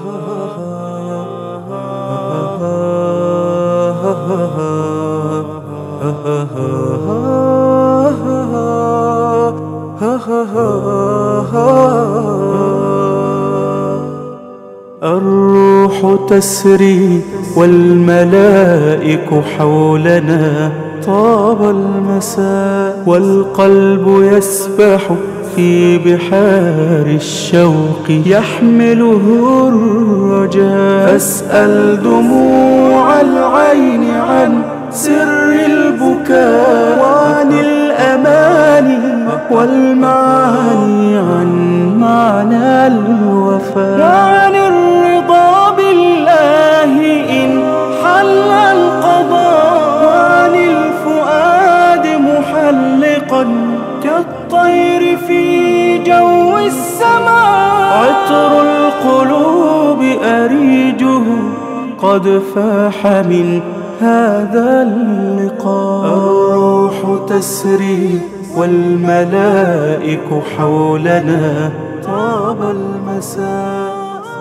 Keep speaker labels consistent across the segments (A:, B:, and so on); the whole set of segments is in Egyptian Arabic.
A: الروح تسري والملائك حولنا طاب المساء والقلب يسبح في بحار الشوق يحمله الرجاء فاسأل دموع العين عن سر البكاء وعن الأماني والمعاني عن معنى الوفاء وعن الرضا بالله إن حل القضاء وعن الفؤاد محلقا كالطير في جو السماء عطر القلوب أريجه قد فاح من هذا اللقاء الروح تسري والملائك حولنا طاب المساء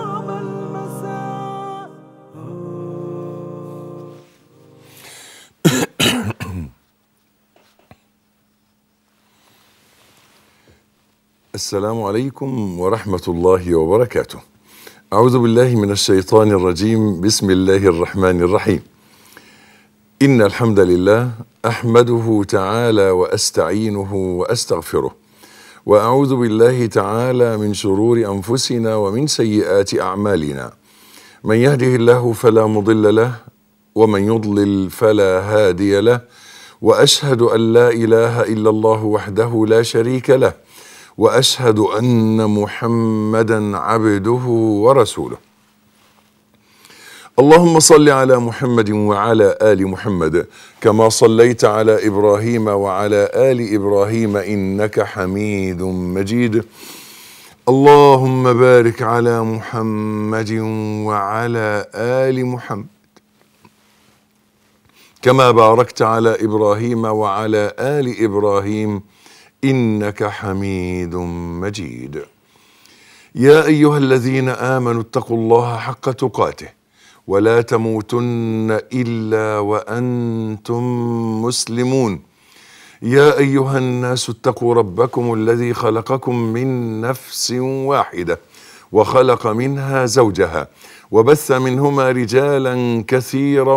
B: السلام عليكم ورحمة الله وبركاته. أعوذ بالله من الشيطان الرجيم، بسم الله الرحمن الرحيم. إن الحمد لله أحمده تعالى وأستعينه وأستغفره. وأعوذ بالله تعالى من شرور أنفسنا ومن سيئات أعمالنا. من يهده الله فلا مضل له ومن يضلل فلا هادي له وأشهد أن لا إله إلا الله وحده لا شريك له. واشهد ان محمدا عبده ورسوله اللهم صل على محمد وعلى ال محمد كما صليت على ابراهيم وعلى ال ابراهيم انك حميد مجيد اللهم بارك على محمد وعلى ال محمد كما باركت على ابراهيم وعلى ال ابراهيم انك حميد مجيد يا ايها الذين امنوا اتقوا الله حق تقاته ولا تموتن الا وانتم مسلمون يا ايها الناس اتقوا ربكم الذي خلقكم من نفس واحده وخلق منها زوجها وبث منهما رجالا كثيرا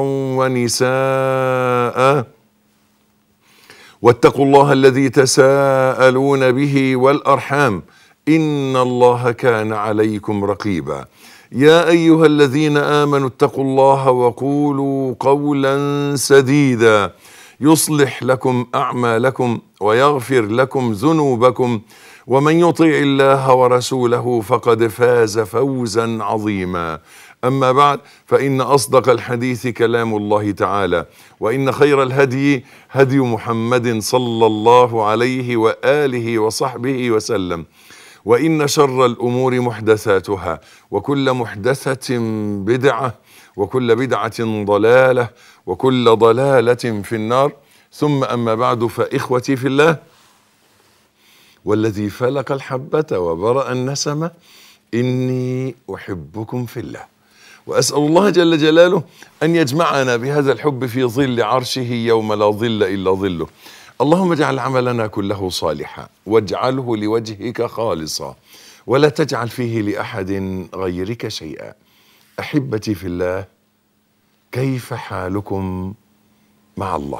B: ونساء واتقوا الله الذي تساءلون به والارحام ان الله كان عليكم رقيبا يا ايها الذين امنوا اتقوا الله وقولوا قولا سديدا يصلح لكم اعمالكم ويغفر لكم ذنوبكم ومن يطع الله ورسوله فقد فاز فوزا عظيما أما بعد فإن أصدق الحديث كلام الله تعالى وإن خير الهدي هدي محمد صلى الله عليه وآله وصحبه وسلم وإن شر الأمور محدثاتها وكل محدثة بدعة وكل بدعة ضلالة وكل ضلالة في النار ثم أما بعد فإخوتي في الله والذي فلق الحبة وبرأ النسمة إني أحبكم في الله واسال الله جل جلاله ان يجمعنا بهذا الحب في ظل عرشه يوم لا ظل الا ظله. اللهم اجعل عملنا كله صالحا واجعله لوجهك خالصا ولا تجعل فيه لاحد غيرك شيئا. احبتي في الله كيف حالكم مع الله؟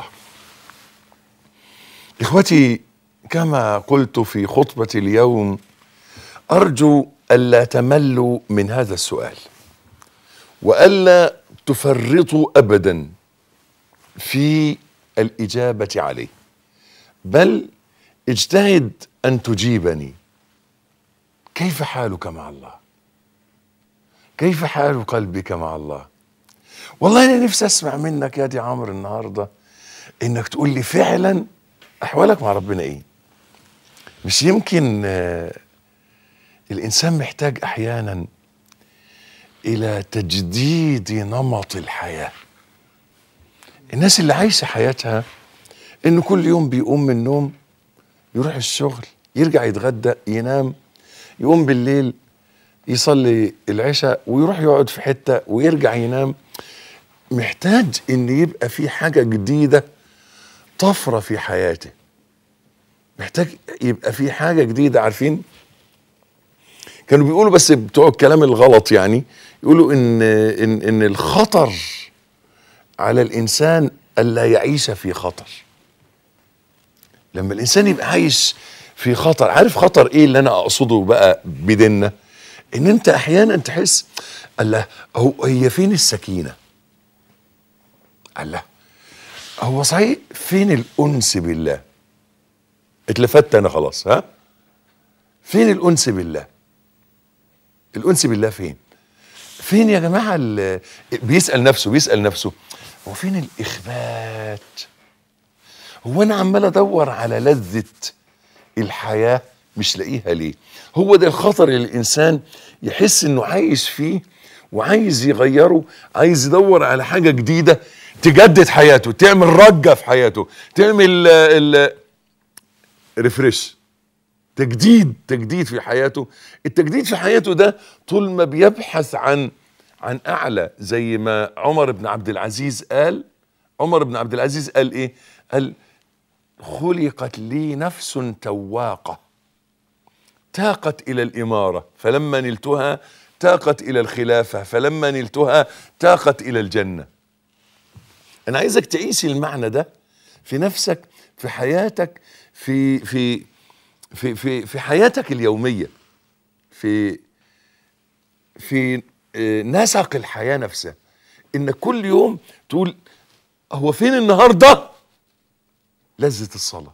B: اخوتي كما قلت في خطبه اليوم ارجو الا تملوا من هذا السؤال. والا تفرطوا ابدا في الاجابه عليه بل اجتهد ان تجيبني كيف حالك مع الله كيف حال قلبك مع الله والله انا نفسي اسمع منك يا دي عمرو النهارده انك تقول لي فعلا احوالك مع ربنا ايه مش يمكن آه الانسان محتاج احيانا الى تجديد نمط الحياه الناس اللي عايشه حياتها انه كل يوم بيقوم من النوم يروح الشغل يرجع يتغدى ينام يقوم بالليل يصلي العشاء ويروح يقعد في حته ويرجع ينام محتاج ان يبقى في حاجه جديده طفره في حياته محتاج يبقى في حاجه جديده عارفين كانوا بيقولوا بس بتوع الكلام الغلط يعني يقولوا ان ان ان الخطر على الانسان الا يعيش في خطر لما الانسان يبقى عايش في خطر عارف خطر ايه اللي انا اقصده بقى بديننا ان انت احيانا تحس الله هو هي فين السكينه الله هو صحيح فين الانس بالله اتلفت انا خلاص ها فين الانس بالله الانس بالله فين فين يا جماعه ال- بيسال نفسه بيسال نفسه هو فين الاخبات هو انا عمال ادور على لذه الحياه مش لاقيها ليه هو ده الخطر اللي الانسان يحس انه عايش فيه وعايز يغيره عايز يدور على حاجه جديده تجدد حياته تعمل رجه في حياته تعمل ال ريفرش تجديد تجديد في حياته التجديد في حياته ده طول ما بيبحث عن عن اعلى زي ما عمر بن عبد العزيز قال عمر بن عبد العزيز قال ايه قال خلقت لي نفس تواقه تاقت الى الاماره فلما نلتها تاقت الى الخلافه فلما نلتها تاقت الى الجنه انا عايزك تعيش المعنى ده في نفسك في حياتك في في في في, في حياتك اليوميه في في آه، نسق الحياه نفسها انك كل يوم تقول هو فين النهارده لذه الصلاه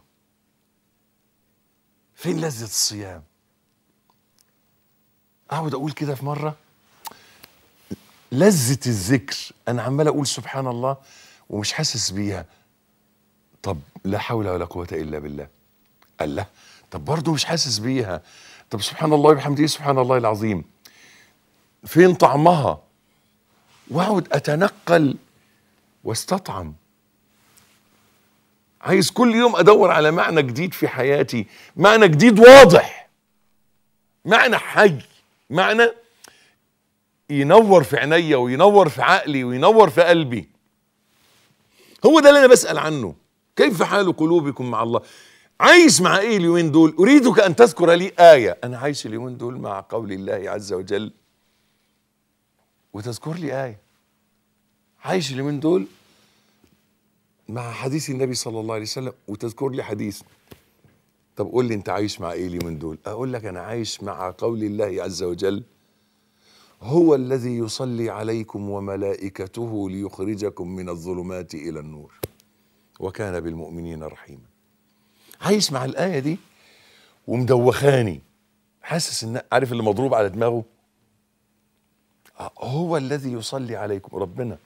B: فين لذه الصيام اقعد اقول كده في مره لذه الذكر انا عمال اقول سبحان الله ومش حاسس بيها طب لا حول ولا قوه الا بالله قال لا طب برضه مش حاسس بيها طب سبحان الله وبحمده سبحان الله العظيم فين طعمها واقعد اتنقل واستطعم عايز كل يوم ادور على معنى جديد في حياتي معنى جديد واضح معنى حي معنى ينور في عينيا وينور في عقلي وينور في قلبي هو ده اللي انا بسال عنه كيف حال قلوبكم مع الله عايش مع ايه اليومين دول اريدك ان تذكر لي ايه انا عايش اليومين دول مع قول الله عز وجل وتذكر لي ايه عايش اليومين دول مع حديث النبي صلى الله عليه وسلم وتذكر لي حديث طب قول لي انت عايش مع ايه اليومين دول اقول لك انا عايش مع قول الله عز وجل هو الذي يصلي عليكم وملائكته ليخرجكم من الظلمات الى النور وكان بالمؤمنين رحيما عايش مع الايه دي ومدوخاني حاسس ان عارف اللي مضروب على دماغه آه، هو الذي يصلي عليكم ربنا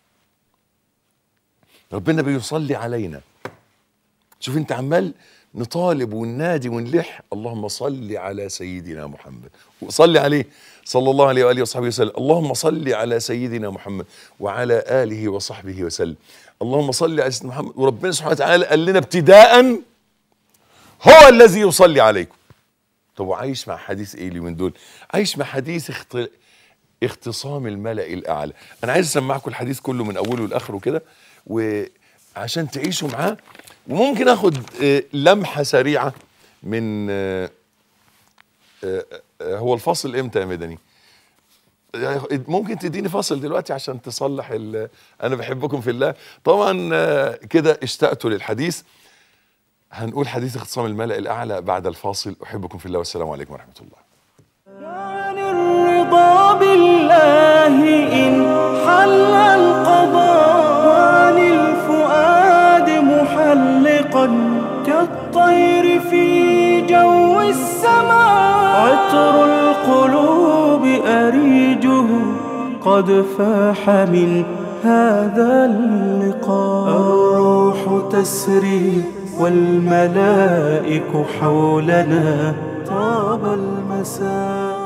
B: ربنا بيصلي علينا شوف انت عمال نطالب وننادي ونلح اللهم صل على سيدنا محمد وصلي عليه صلى الله عليه واله وصحبه وسلم اللهم صل على سيدنا محمد وعلى اله وصحبه وسلم اللهم صل على سيدنا محمد وربنا سبحانه وتعالى قال لنا ابتداء هو الذي يصلي عليكم طب وعايش مع حديث ايه اليومين دول عايش مع حديث اخت... اختصام الملأ الاعلى انا عايز اسمعكم الحديث كله من اوله لاخره كده وعشان تعيشوا معاه وممكن اخد آه، لمحه سريعه من آه، آه، آه، هو الفاصل امتى يا مدني ممكن تديني فاصل دلوقتي عشان تصلح ال- انا بحبكم في الله طبعا آه، كده اشتقت للحديث هنقول حديث اختصام الملأ الاعلى بعد الفاصل احبكم في الله والسلام عليكم ورحمه الله
A: عن الرضا بالله إن حل القضاء وعن الفؤاد محلقا كالطير في جو السماء عطر القلوب أريجه قد فاح من هذا اللقاء الروح تسري والملائك حولنا طاب المساء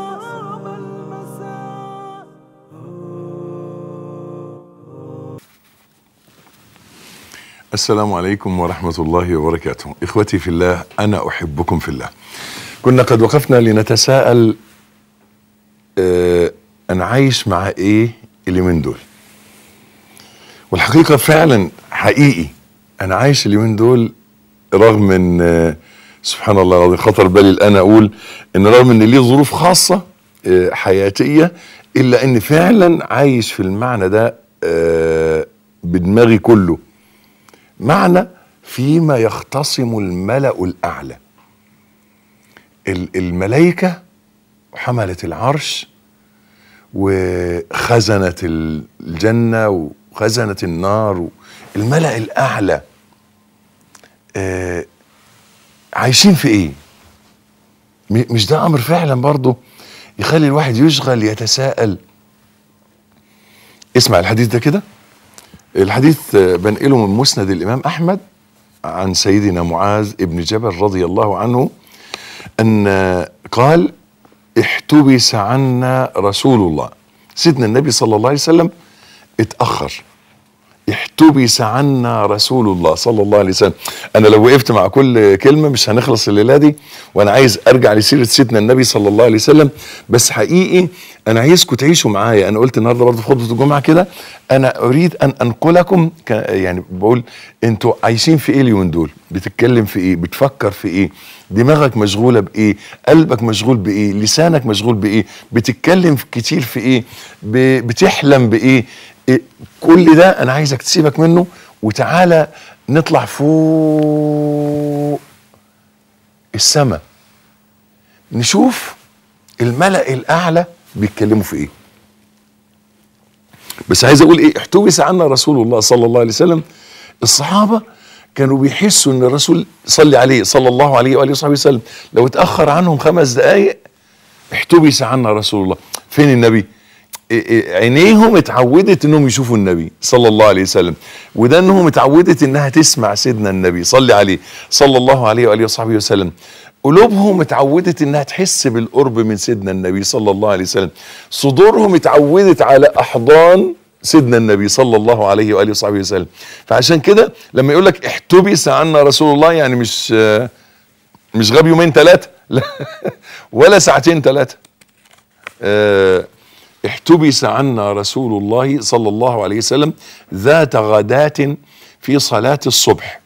B: السلام عليكم ورحمة الله وبركاته إخوتي في الله أنا أحبكم في الله كنا قد وقفنا لنتساءل آه، انا عايش مع ايه اليومين دول والحقيقه فعلا حقيقي انا عايش اليومين دول رغم ان آه، سبحان الله العظيم خطر بالي الان اقول ان رغم ان لي ظروف خاصه آه، حياتيه الا اني فعلا عايش في المعنى ده آه، بدماغي كله معنى فيما يختصم الملأ الأعلى ال- الملائكة حملة العرش وخزنة الجنة وخزنة النار الملأ الأعلى آه، عايشين في إيه؟ م- مش ده أمر فعلا برضه يخلي الواحد يشغل يتساءل اسمع الحديث ده كده الحديث آه، بنقله من مسند الإمام أحمد عن سيدنا معاذ ابن جبل رضي الله عنه أن آه، قال احتبس عنا رسول الله سيدنا النبي صلى الله عليه وسلم اتأخر احتبس عنا رسول الله صلى الله عليه وسلم انا لو وقفت مع كل كلمه مش هنخلص الليله دي وانا عايز ارجع لسيره سيدنا النبي صلى الله عليه وسلم بس حقيقي انا عايزكم تعيشوا معايا انا قلت النهارده برضه في خطبه الجمعه كده انا اريد ان انقلكم ك- يعني بقول انتوا عايشين في ايه اليومين دول بتتكلم في ايه بتفكر في ايه دماغك مشغوله بايه قلبك مشغول بايه لسانك مشغول بايه بتتكلم كتير في ايه ب- بتحلم بايه إيه، كل ده انا عايزك تسيبك منه وتعالى نطلع فوق السماء نشوف الملأ الأعلى بيتكلموا في إيه بس عايز أقول إيه احتبس عنا رسول الله صلى الله عليه وسلم الصحابة كانوا بيحسوا إن الرسول صلي عليه صلى الله عليه وآله وصحبه وسلم لو اتأخر عنهم خمس دقايق احتبس عنا رسول الله فين النبي إيه إيه عينيهم اتعودت انهم يشوفوا النبي صلى الله عليه وسلم ودانهم اتعودت انها تسمع سيدنا النبي صلي عليه صلى الله عليه واله وصحبه وسلم قلوبهم اتعودت انها تحس بالقرب من سيدنا النبي صلى الله عليه وسلم صدورهم اتعودت على احضان سيدنا النبي صلى الله عليه واله وصحبه وسلم فعشان كده لما يقول لك احتبس عنا رسول الله يعني مش آه، مش غاب يومين ثلاثه لا ولا ساعتين ثلاثه آه، احتبس عنا رسول الله صلى الله عليه وسلم ذات غداة في صلاة الصبح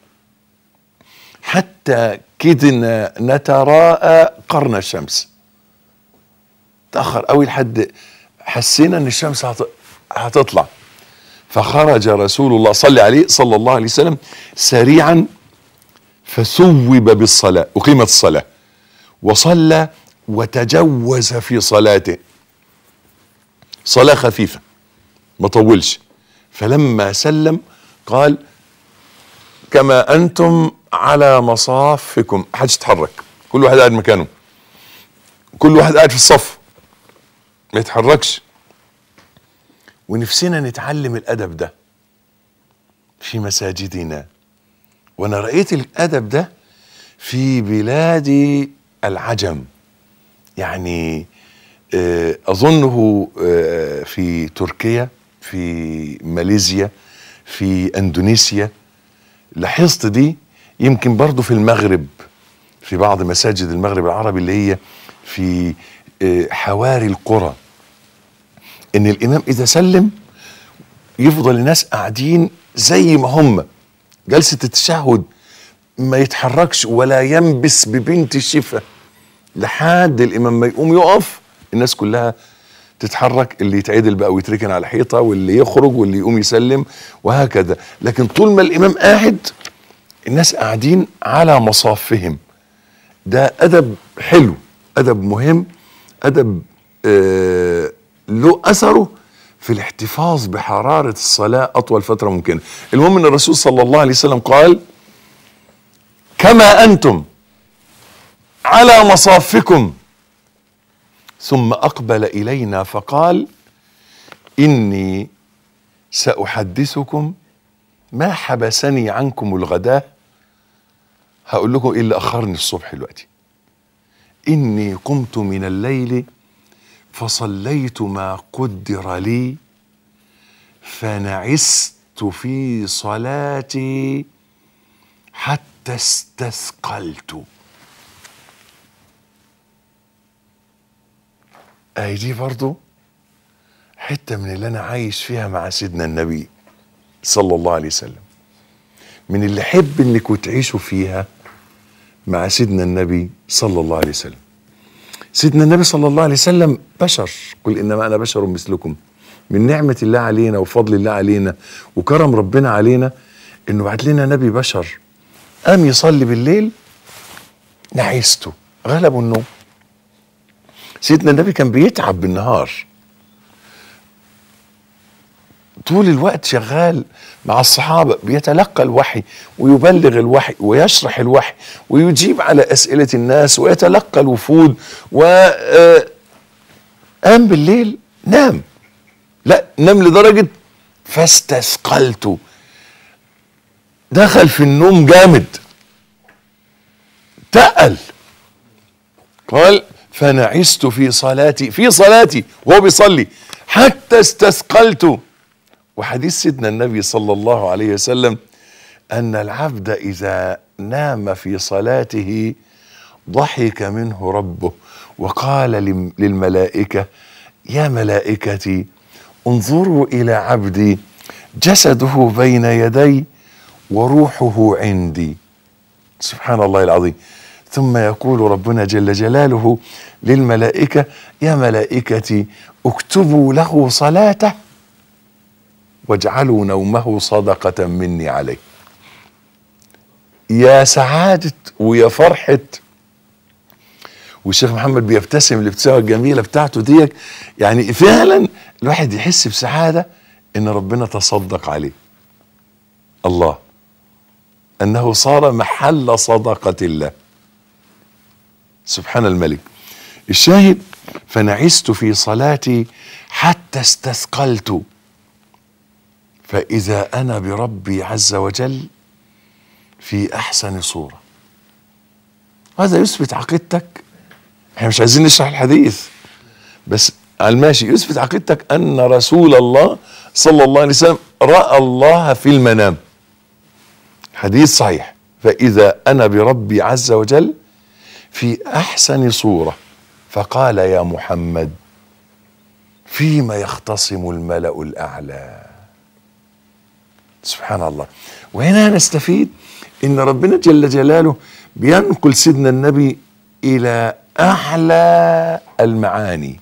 B: حتى كدنا نتراءى قرن الشمس تأخر قوي لحد حسينا ان الشمس هت- هتطلع فخرج رسول الله صلى عليه صلى الله عليه وسلم سريعا فثوب بالصلاة أقيمت الصلاة وصلى وتجوز في صلاته صلاة خفيفة ما طولش فلما سلم قال كما أنتم على مصافكم محدش يتحرك كل واحد قاعد مكانه كل واحد قاعد في الصف ما يتحركش ونفسنا نتعلم الأدب ده في مساجدنا وأنا رأيت الأدب ده في بلاد العجم يعني آه، اظنه آه، في تركيا في ماليزيا في اندونيسيا لاحظت دي يمكن برضو في المغرب في بعض مساجد المغرب العربي اللي هي في آه، حواري القرى ان الامام اذا سلم يفضل الناس قاعدين زي ما هم جلسه التشهد ما يتحركش ولا ينبس ببنت الشفه لحد الامام ما يقوم يقف الناس كلها تتحرك اللي يتعدل بقى ويتركن على الحيطه واللي يخرج واللي يقوم يسلم وهكذا لكن طول ما الامام قاعد الناس قاعدين على مصافهم ده ادب حلو ادب مهم ادب آه له اثره في الاحتفاظ بحراره الصلاه اطول فتره ممكنه المهم ان الرسول صلى الله عليه وسلم قال كما انتم على مصافكم ثم اقبل الينا فقال اني ساحدثكم ما حبسني عنكم الغداه هقول لكم ايه اللي اخرني الصبح دلوقتي اني قمت من الليل فصليت ما قدر لي فنعست في صلاتي حتى استثقلت اهي دي برضو حته من اللي انا عايش فيها مع سيدنا النبي صلى الله عليه وسلم من اللي حب انكم تعيشوا فيها مع سيدنا النبي صلى الله عليه وسلم سيدنا النبي صلى الله عليه وسلم بشر قل انما انا بشر مثلكم من نعمه الله علينا وفضل الله علينا وكرم ربنا علينا انه بعت لنا نبي بشر قام يصلي بالليل نعيسته غلبه النوم سيدنا النبي كان بيتعب بالنهار طول الوقت شغال مع الصحابة بيتلقى الوحي ويبلغ الوحي ويشرح الوحي ويجيب على أسئلة الناس ويتلقى الوفود و آه، قام بالليل نام لا نام لدرجة فاستثقلت دخل في النوم جامد تقل قال فنعست في صلاتي في صلاتي وهو بيصلي حتى استثقلت وحديث سيدنا النبي صلى الله عليه وسلم ان العبد اذا نام في صلاته ضحك منه ربه وقال لم- للملائكه يا ملائكتي انظروا الى عبدي جسده بين يدي وروحه عندي سبحان الله العظيم ثم يقول ربنا جل جلاله للملائكه يا ملائكتي اكتبوا له صلاته واجعلوا نومه صدقه مني عليه يا سعاده ويا فرحه والشيخ محمد بيبتسم الابتسامه الجميله بتاعته ديت يعني فعلا الواحد يحس بسعاده ان ربنا تصدق عليه الله انه صار محل صدقه الله سبحان الملك الشاهد فنعست في صلاتي حتى استثقلت فاذا انا بربي عز وجل في احسن صوره هذا يثبت عقيدتك احنا مش عايزين نشرح الحديث بس على الماشي يثبت عقيدتك ان رسول الله صلى الله عليه وسلم راى الله في المنام حديث صحيح فاذا انا بربي عز وجل في احسن صوره فقال يا محمد فيما يختصم الملا الاعلى سبحان الله وهنا نستفيد ان ربنا جل جلاله بينقل سيدنا النبي الى اعلى المعاني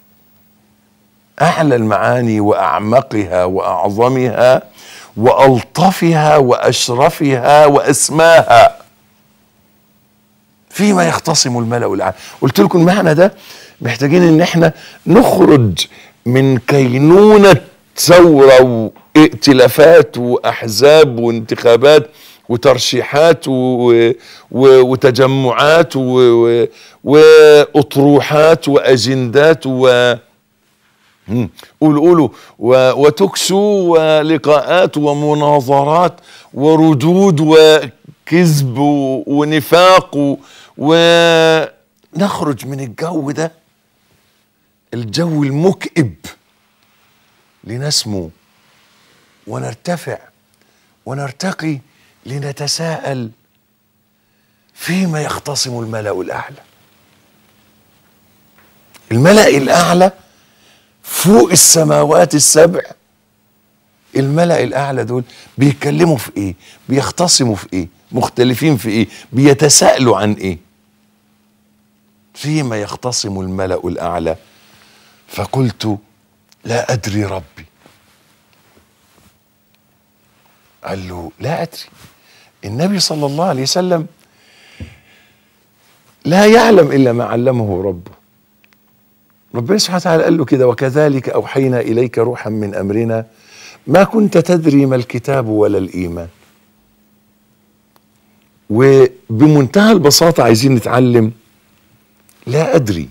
B: اعلى المعاني واعمقها واعظمها والطفها واشرفها واسماها فيما يختصم الملأ الأعلى قلت لكم المعنى ده محتاجين ان احنا نخرج من كينونة ثورة وائتلافات واحزاب وانتخابات وترشيحات و... و... وتجمعات و... و... واطروحات واجندات و... مم. قولوا قولوا و- وتكسو ولقاءات ومناظرات وردود وكذب و- ونفاق و- ونخرج من الجو ده الجو المكئب لنسمو ونرتفع ونرتقي لنتساءل فيما يختصم الملأ الأعلى الملأ الأعلى فوق السماوات السبع الملأ الأعلى دول بيتكلموا في إيه؟ بيختصموا في إيه؟ مختلفين في إيه؟ بيتساءلوا عن إيه؟ فيما يختصم الملأ الأعلى فقلت لا أدري ربي قال له لا أدري النبي صلى الله عليه وسلم لا يعلم إلا ما علمه ربه ربنا سبحانه وتعالى قال له كده وكذلك اوحينا اليك روحا من امرنا ما كنت تدري ما الكتاب ولا الايمان وبمنتهى البساطه عايزين نتعلم لا ادري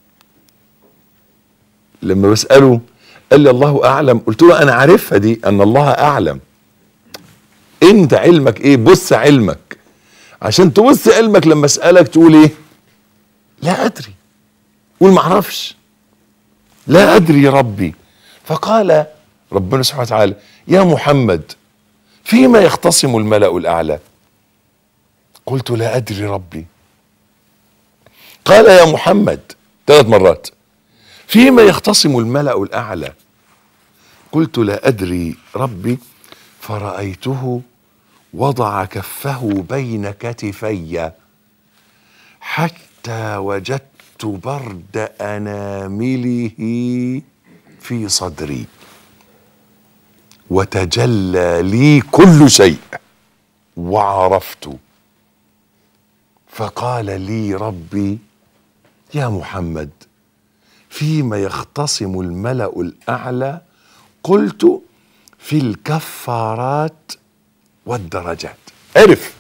B: لما بساله قال لي الله اعلم قلت له انا عارفها دي ان الله اعلم انت علمك ايه بص علمك عشان تبص علمك لما اسالك تقول ايه لا ادري قول ما اعرفش لا ادري ربي فقال ربنا سبحانه وتعالى يا محمد فيما يختصم الملا الاعلى قلت لا ادري ربي قال يا محمد ثلاث مرات فيما يختصم الملا الاعلى قلت لا ادري ربي فرايته وضع كفه بين كتفي حتى وجدت برد انامله في صدري وتجلى لي كل شيء وعرفت فقال لي ربي يا محمد فيما يختصم الملا الاعلى قلت في الكفارات والدرجات عرف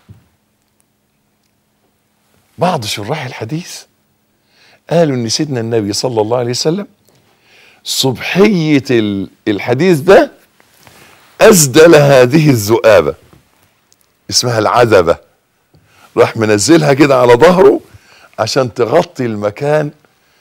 B: بعض شراح الحديث قالوا ان سيدنا النبي صلى الله عليه وسلم صبحيه ال- الحديث ده اسدل هذه الذؤابه اسمها العذبه راح منزلها كده على ظهره عشان تغطي المكان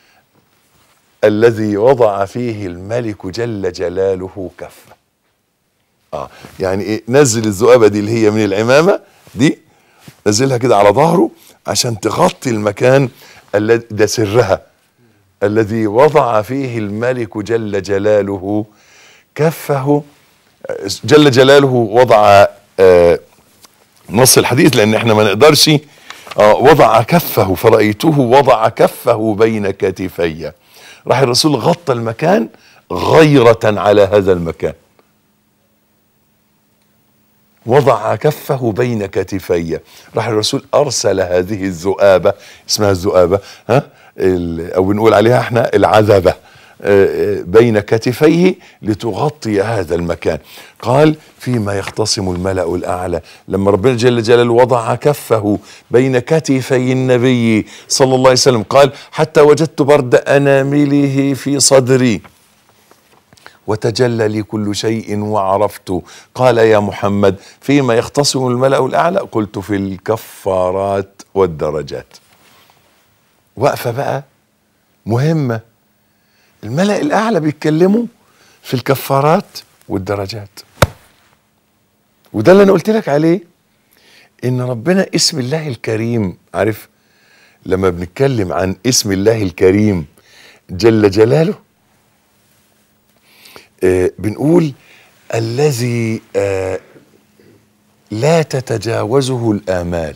B: الذي وضع فيه الملك جل جلاله كفه اه يعني ايه نزل الذؤابه دي اللي هي من العمامه دي نزلها كده على ظهره عشان تغطي المكان الذي ده سرها الذي وضع فيه الملك جل جلاله كفه جل جلاله وضع آه نص الحديث لان احنا ما نقدرش آه وضع كفه فرأيته وضع كفه بين كتفي راح الرسول غطى المكان غيرة على هذا المكان وضع كفه بين كتفي راح الرسول ارسل هذه الذؤابه اسمها الذؤابه ها ال- او بنقول عليها احنا العذبه آه، آه، بين كتفيه لتغطي هذا المكان قال فيما يختصم الملأ الأعلى لما ربنا جل جلاله وضع كفه بين كتفي النبي صلى الله عليه وسلم قال حتى وجدت برد أنامله في صدري وتجلى لي كل شيء وعرفت قال يا محمد فيما يختصم الملأ الأعلى قلت في الكفارات والدرجات وقفة بقى مهمة الملأ الأعلى بيتكلموا في الكفارات والدرجات وده اللي أنا قلت لك عليه إن ربنا اسم الله الكريم عارف لما بنتكلم عن اسم الله الكريم جل جلاله آه، بنقول الذي آه، لا تتجاوزه الآمال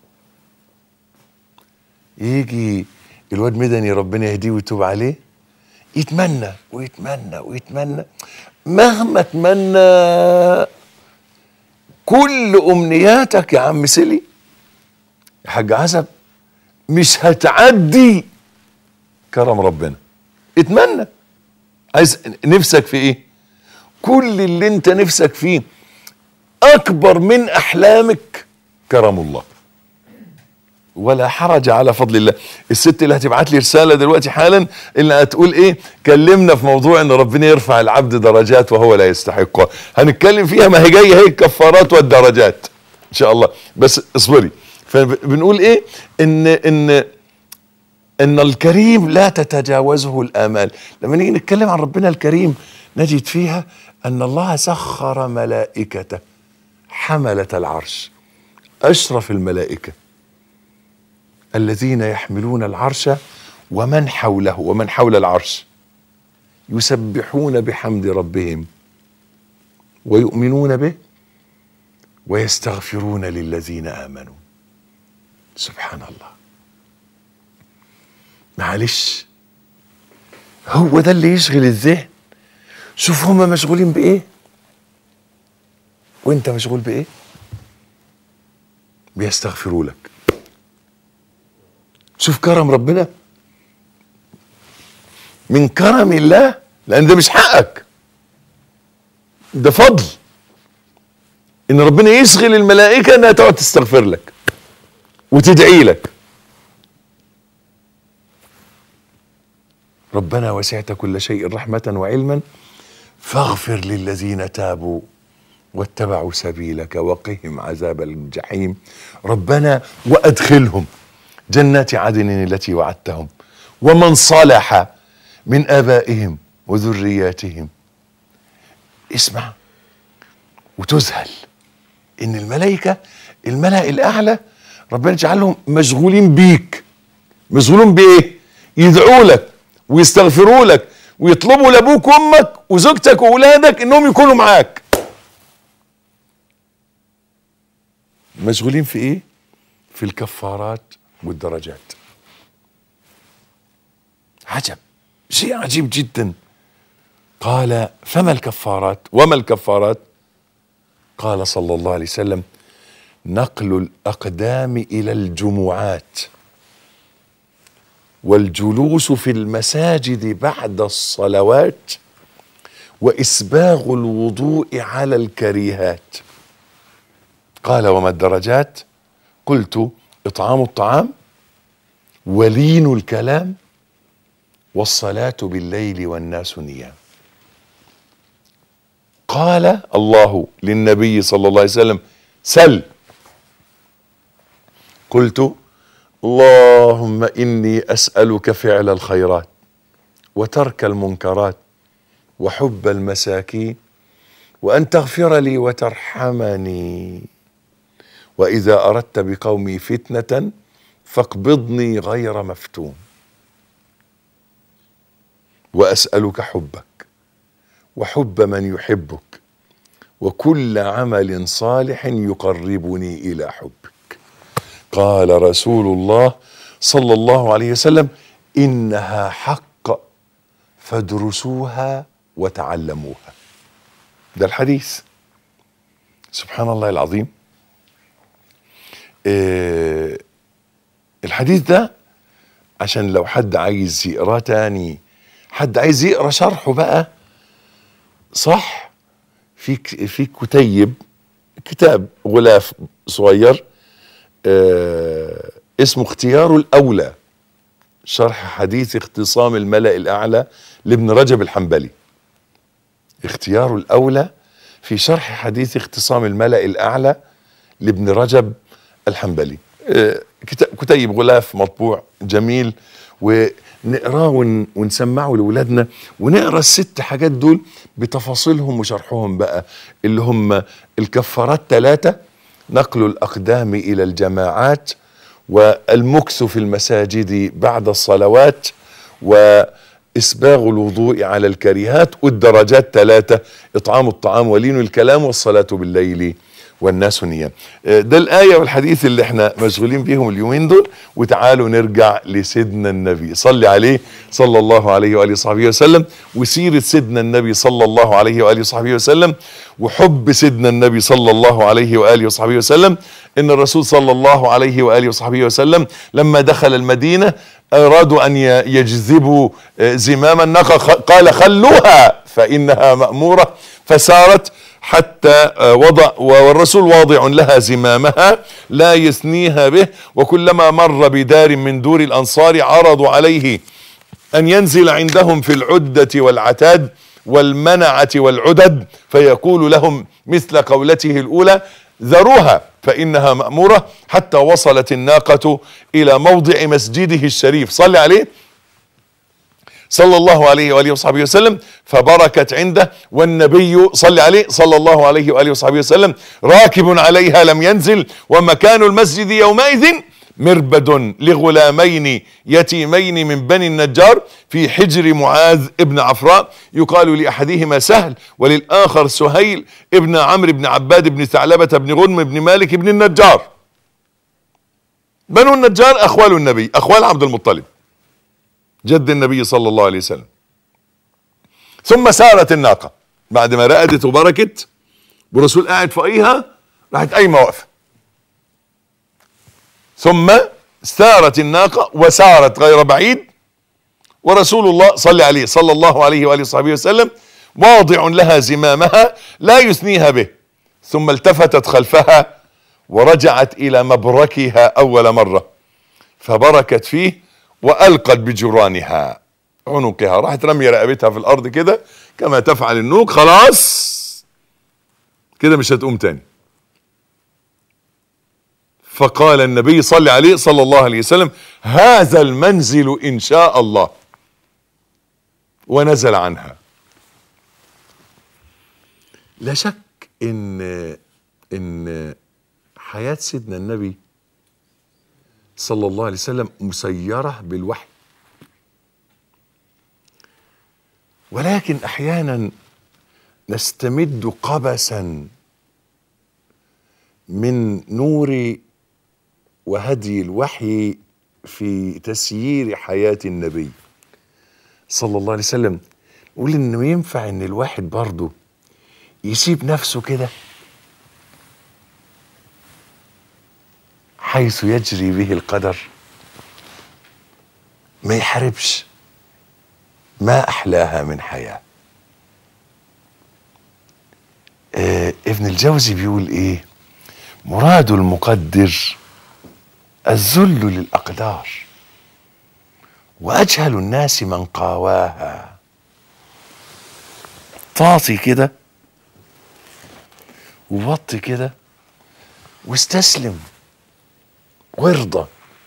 B: يجي الواد مدني ربنا يهديه ويتوب عليه يتمنى ويتمنى ويتمنى مهما تمنى كل امنياتك يا عم سلي يا حاج عزب مش هتعدي كرم ربنا اتمنى عايز نفسك في ايه كل اللي انت نفسك فيه اكبر من احلامك كرم الله ولا حرج على فضل الله الست اللي هتبعت لي رساله دلوقتي حالا اللي هتقول ايه كلمنا في موضوع ان ربنا يرفع العبد درجات وهو لا يستحقها هنتكلم فيها ما هي جايه هي الكفارات والدرجات ان شاء الله بس اصبري فبنقول ايه ان ان ان الكريم لا تتجاوزه الامال لما نيجي نتكلم عن ربنا الكريم نجد فيها ان الله سخر ملائكته حمله العرش اشرف الملائكه الذين يحملون العرش ومن حوله ومن حول العرش يسبحون بحمد ربهم ويؤمنون به ويستغفرون للذين امنوا سبحان الله معلش هو ده اللي يشغل الذهن شوف هما مشغولين بايه وانت مشغول بايه بيستغفروا لك شوف كرم ربنا من كرم الله لان ده مش حقك ده فضل ان ربنا يشغل الملائكه انها تقعد تستغفر لك وتدعي لك ربنا وسعت كل شيء رحمه وعلما فاغفر للذين تابوا واتبعوا سبيلك وقهم عذاب الجحيم ربنا وادخلهم جنات عدن التي وعدتهم ومن صلح من ابائهم وذرياتهم اسمع وتذهل ان الملائكه الملا الاعلى ربنا يجعلهم مشغولين بيك مشغولين بايه يدعوا لك ويستغفروا لك ويطلبوا لابوك وامك وزوجتك واولادك انهم يكونوا معاك مشغولين في ايه في الكفارات والدرجات عجب شيء عجيب جدا قال فما الكفارات وما الكفارات قال صلى الله عليه وسلم نقل الاقدام الى الجمعات والجلوس في المساجد بعد الصلوات واسباغ الوضوء على الكريهات قال وما الدرجات قلت اطعام الطعام ولين الكلام والصلاه بالليل والناس نيام قال الله للنبي صلى الله عليه وسلم سل قلت اللهم اني اسالك فعل الخيرات وترك المنكرات وحب المساكين وان تغفر لي وترحمني واذا اردت بقومي فتنه فاقبضني غير مفتون واسالك حبك وحب من يحبك وكل عمل صالح يقربني الى حبك قال رسول الله صلى الله عليه وسلم انها حق فادرسوها وتعلموها ده الحديث سبحان الله العظيم آه الحديث ده عشان لو حد عايز يقراه تاني حد عايز يقرا شرحه بقى صح في ك- في كتيب كتاب غلاف صغير آه اسمه اختيار الاولى شرح حديث اختصام الملأ الاعلى لابن رجب الحنبلي اختيار الاولى في شرح حديث اختصام الملأ الاعلى لابن رجب الحنبلي آه، كتا- كتيب غلاف مطبوع جميل ونقراه ون- ونسمعه لاولادنا ونقرا الست حاجات دول بتفاصيلهم وشرحهم بقى اللي هم الكفارات ثلاثه نقل الاقدام الى الجماعات والمكث في المساجد بعد الصلوات واسباغ الوضوء على الكريهات والدرجات ثلاثه اطعام الطعام ولين الكلام والصلاه بالليل والناس نيام آه، ده الآية والحديث اللي احنا مشغولين بيهم اليومين دول وتعالوا نرجع لسيدنا النبي صلي عليه صلى الله عليه وآله وصحبه وسلم وسيرة سيدنا النبي صلى الله عليه وآله وصحبه وسلم وحب سيدنا النبي صلى الله عليه وآله وصحبه وسلم إن الرسول صلى الله عليه وآله وصحبه وسلم لما دخل المدينة أرادوا أن ي- يجذبوا آه، زمام الناقة خ- قال خلوها فإنها مأمورة فسارت حتى آه، وضع والرسول واضع لها زمامها لا يثنيها به وكلما مر بدار من دور الانصار عرضوا عليه ان ينزل عندهم في العده والعتاد والمنعه والعدد فيقول لهم مثل قولته الاولى ذروها فانها ماموره حتى وصلت الناقه الى موضع مسجده الشريف صلي عليه صلى الله عليه واله وصحبه وسلم فبركت عنده والنبي صلى عليه صلى الله عليه واله وصحبه وسلم راكب عليها لم ينزل ومكان المسجد يومئذ مربد لغلامين يتيمين من بني النجار في حجر معاذ ابن عفراء يقال لاحدهما سهل وللاخر سهيل ابن عمرو بن عباد بن ثعلبه بن غنم بن مالك بن النجار بنو النجار اخوال النبي اخوال عبد المطلب جد النبي صلى الله عليه وسلم ثم سارت الناقة بعد ما رقدت وبركت والرسول قاعد فوقيها راحت قايمة واقفة ثم سارت الناقة وسارت غير بعيد ورسول الله صلى عليه صلى الله عليه وآله وصحبه وسلم واضع لها زمامها لا يثنيها به ثم التفتت خلفها ورجعت إلى مبركها أول مرة فبركت فيه والقت بجرانها عنقها راحت رمي رقبتها في الارض كده كما تفعل النوق خلاص كده مش هتقوم تاني فقال النبي صلى عليه صلى الله عليه وسلم هذا المنزل ان شاء الله ونزل عنها لا شك ان ان حياه سيدنا النبي صلى الله عليه وسلم مسيرة بالوحي ولكن احيانا نستمد قبسا من نور وهدي الوحي في تسيير حياه النبي صلى الله عليه وسلم نقول انه ينفع ان الواحد برضه يسيب نفسه كده حيث يجري به القدر ما يحاربش ما احلاها من حياه آه ابن الجوزي بيقول ايه مراد المقدر الذل للاقدار واجهل الناس من قاواها طاطي كده ووطي كده واستسلم وارضى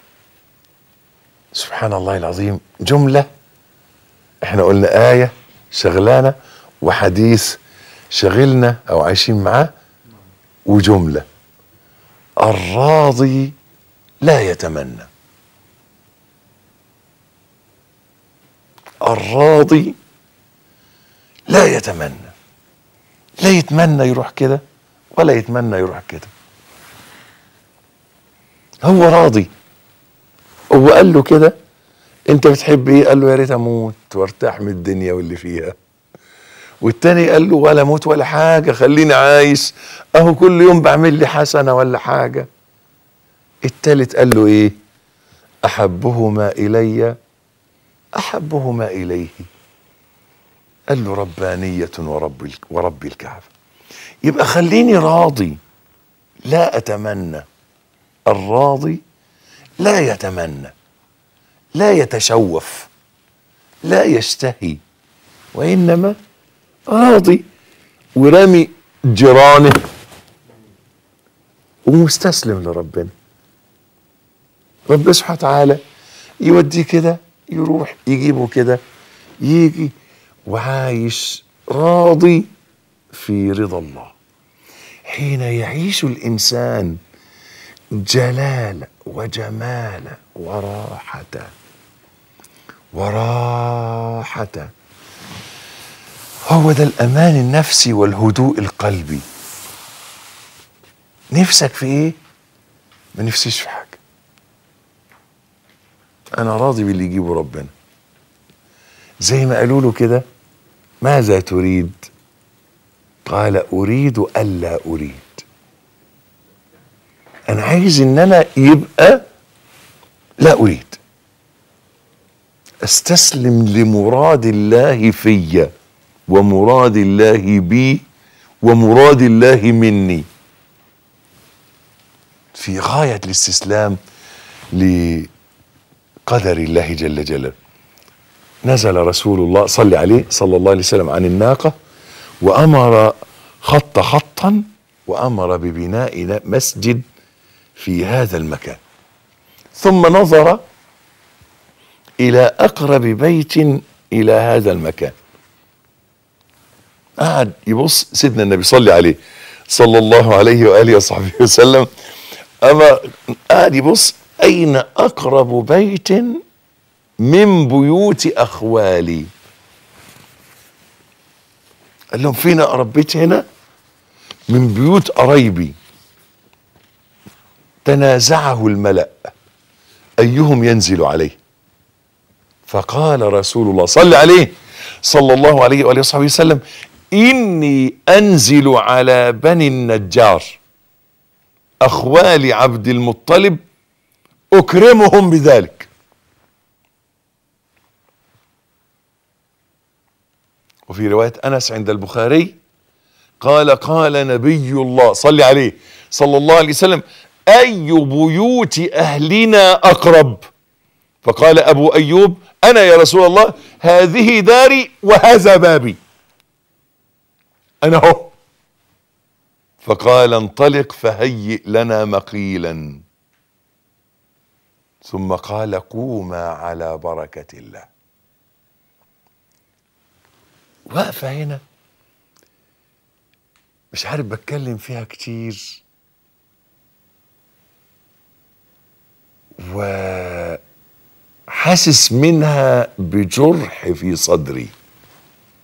B: سبحان الله العظيم جملة احنا قلنا آية شغلانة وحديث شغلنا او عايشين معاه وجملة الراضي لا يتمنى الراضي لا يتمنى لا يتمنى يروح كده ولا يتمنى يروح كده هو راضي هو قال له كده انت بتحب ايه قال له يا ريت اموت وارتاح من الدنيا واللي فيها والتاني قال له ولا اموت ولا حاجه خليني عايش اهو كل يوم بعمل لي حسنه ولا حاجه التالت قال له ايه احبهما الي احبهما اليه قال له ربانيه ورب ورب الكعبه يبقى خليني راضي لا اتمنى الراضي لا يتمنى لا يتشوف لا يشتهي وانما راضي ورامي جيرانه ومستسلم لربنا ربنا سبحانه وتعالى يوديه كده يروح يجيبه كده يجي وعايش راضي في رضا الله حين يعيش الانسان جلال وجمال وراحة وراحة هو ده الأمان النفسي والهدوء القلبي نفسك في إيه؟ ما نفسيش في حاجة أنا راضي باللي يجيبه ربنا زي ما قالوا له كده ماذا تريد؟ قال أريد ألا أريد انا عايز ان انا يبقى لا اريد استسلم لمراد الله فيا ومراد الله بي ومراد الله مني في غايه الاستسلام لقدر الله جل جلاله نزل رسول الله صلى عليه صلى الله عليه وسلم عن الناقه وامر خط خطا وامر ببناء مسجد في هذا المكان ثم نظر الى اقرب بيت الى هذا المكان قعد يبص سيدنا النبي صلى عليه صلى الله عليه واله وصحبه وسلم اما قعد يبص اين اقرب بيت من بيوت اخوالي قال لهم فين اقرب بيت هنا من بيوت قرايبي تنازعه الملأ أيهم ينزل عليه فقال رسول الله صلى عليه صلى الله عليه وآله وصحبه وسلم إني أنزل على بني النجار أخوال عبد المطلب أكرمهم بذلك وفي رواية أنس عند البخاري قال قال نبي الله صلى عليه صلى الله عليه وسلم أي بيوت أهلنا أقرب فقال أبو أيوب أنا يا رسول الله هذه داري وهذا بابي أنا هو فقال انطلق فهيئ لنا مقيلا ثم قال قوما على بركة الله واقفة هنا مش عارف بتكلم فيها كتير وحاسس منها بجرح في صدري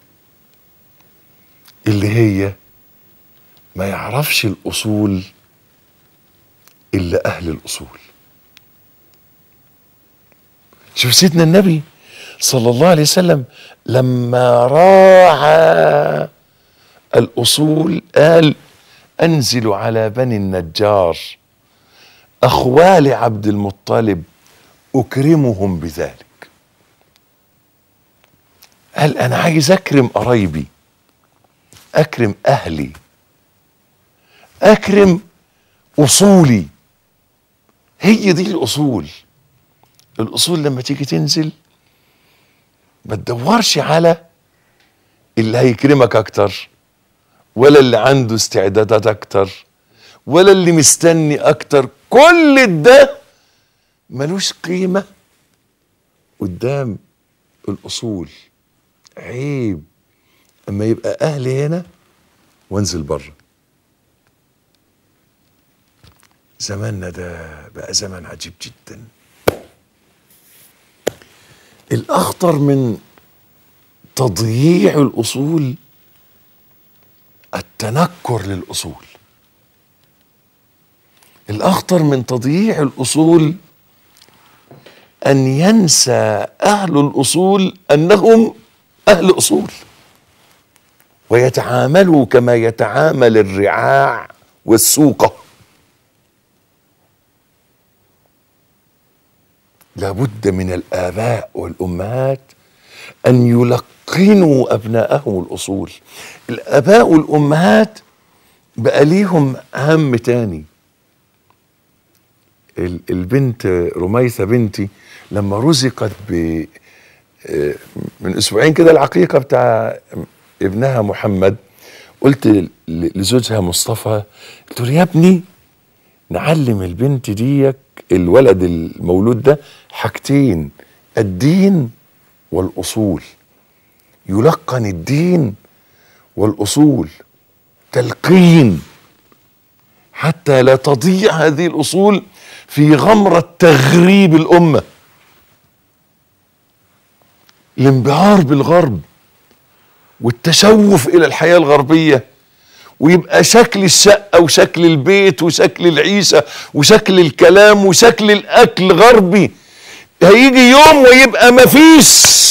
B: اللي هي ما يعرفش الاصول الا اهل الاصول شوف سيدنا النبي صلى الله عليه وسلم لما راعى الاصول قال انزل على بني النجار اخوال عبد المطلب اكرمهم بذلك قال انا عايز اكرم قرايبي اكرم اهلي اكرم اصولي هي دي الاصول الاصول لما تيجي تنزل ما تدورش على اللي هيكرمك اكتر ولا اللي عنده استعدادات اكتر ولا اللي مستني اكتر كل ده ملوش قيمة قدام الاصول عيب اما يبقى اهلي هنا وانزل بره زماننا ده بقى زمن عجيب جدا الاخطر من تضييع الاصول التنكر للاصول الاخطر من تضييع الاصول ان ينسى اهل الاصول انهم اهل اصول ويتعاملوا كما يتعامل الرعاع والسوقه لابد من الاباء والامهات ان يلقنوا ابنائهم الاصول الاباء والامهات بقى ليهم هم تاني ال- البنت رميثة بنتي لما رزقت ب آه، من اسبوعين كده العقيقه بتاع ابنها محمد قلت ل- لزوجها مصطفى قلت له يا ابني نعلم البنت ديك الولد المولود ده حاجتين الدين والاصول يلقن الدين والاصول تلقين حتى لا تضيع هذه الاصول في غمره تغريب الامه الانبهار بالغرب والتشوف الى الحياه الغربيه ويبقى شكل الشقه وشكل البيت وشكل العيشه وشكل الكلام وشكل الاكل غربي هيجي يوم ويبقى مفيش